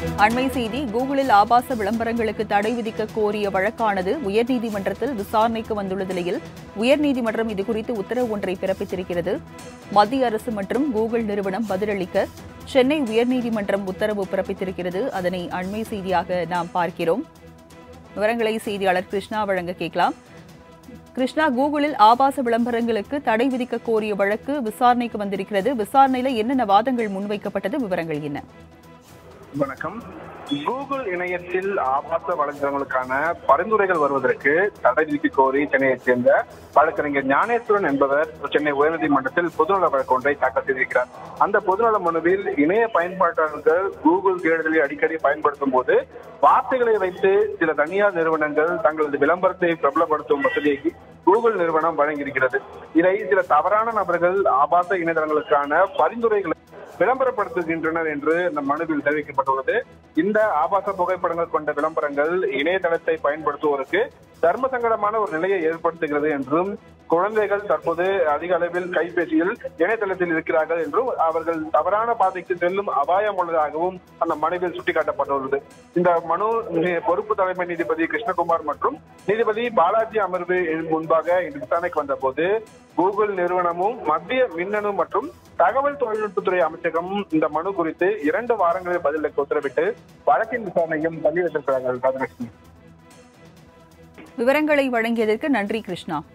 அண்மை செய்தி கூகுளில் ஆபாச விளம்பரங்களுக்கு தடை விதிக்க கோரிய வழக்கானது உயர்நீதிமன்றத்தில் விசாரணைக்கு வந்துள்ள நிலையில் உயர்நீதிமன்றம் இதுகுறித்து உத்தரவு ஒன்றை பிறப்பித்திருக்கிறது மத்திய அரசு மற்றும் கூகுள் நிறுவனம் பதிலளிக்க சென்னை உயர்நீதிமன்றம் உத்தரவு பிறப்பித்திருக்கிறது அதனை அண்மை செய்தியாக நாம் பார்க்கிறோம் விவரங்களை செய்தியாளர் கிருஷ்ணா வழங்க கேட்கலாம் கிருஷ்ணா கூகுளில் ஆபாச விளம்பரங்களுக்கு தடை விதிக்க கோரிய வழக்கு விசாரணைக்கு வந்திருக்கிறது விசாரணையில என்னென்ன வாதங்கள் முன்வைக்கப்பட்டது விவரங்கள் என்ன வணக்கம் கூகுள் இணையத்தில் ஆபாச வழக்கங்களுக்கான பரிந்துரைகள் வருவதற்கு தடை விதிக்க கோரி சென்னையைச் சேர்ந்த வழக்கறிஞர் ஞானேஸ்வரன் என்பவர் சென்னை உயர்நீதிமன்றத்தில் பொதுநல வழக்கு ஒன்றை தாக்கல் செய்திருக்கிறார் அந்த பொதுநல மனுவில் இணைய பயன்பாட்டாளர்கள் கூகுள் தேடுதலை அடிக்கடி பயன்படுத்தும் போது வார்த்தைகளை வைத்து சில தனியார் நிறுவனங்கள் தங்களது விளம்பரத்தை பிரபலப்படுத்தும் வசதியை கூகுள் நிறுவனம் வழங்கியிருக்கிறது இதை சில தவறான நபர்கள் ஆபாச இணையதளங்களுக்கான பரிந்துரைகளை விளம்பரப்படுத்துகின்றனர் என்று இந்த மனுவில் தெரிவிக்கப்பட்டுள்ளது இந்த ஆபாச புகைப்படங்கள் கொண்ட விளம்பரங்கள் இணையதளத்தை பயன்படுத்துவோருக்கு தர்ம சங்கடமான ஒரு நிலையை ஏற்படுத்துகிறது என்றும் குழந்தைகள் தற்போது அதிக அளவில் கைபேசியில் இணையதளத்தில் இருக்கிறார்கள் என்றும் அவர்கள் தவறான பாதைக்கு செல்லும் அபாயம் உள்ளதாகவும் அந்த மனுவில் சுட்டிக்காட்டப்பட்டுள்ளது இந்த மனு நி- பொறுப்பு தலைமை நீதிபதி கிருஷ்ணகுமார் மற்றும் நீதிபதி பாலாஜி அமர்வு முன்பாக இன்று விசாரணைக்கு வந்தபோது கூகுள் நிறுவனமும் மத்திய மின்னணு மற்றும் தகவல் தொழில்நுட்பத்துறை அமைச்சகம் இந்த மனு குறித்து இரண்டு வாரங்களில் பதிலளிக்க உத்தரவிட்டு வழக்கின் விசாரணையும் தள்ளி வைத்திருக்கிறார்கள் ராஜலட்சுமி விவரங்களை வழங்கியதற்கு நன்றி கிருஷ்ணா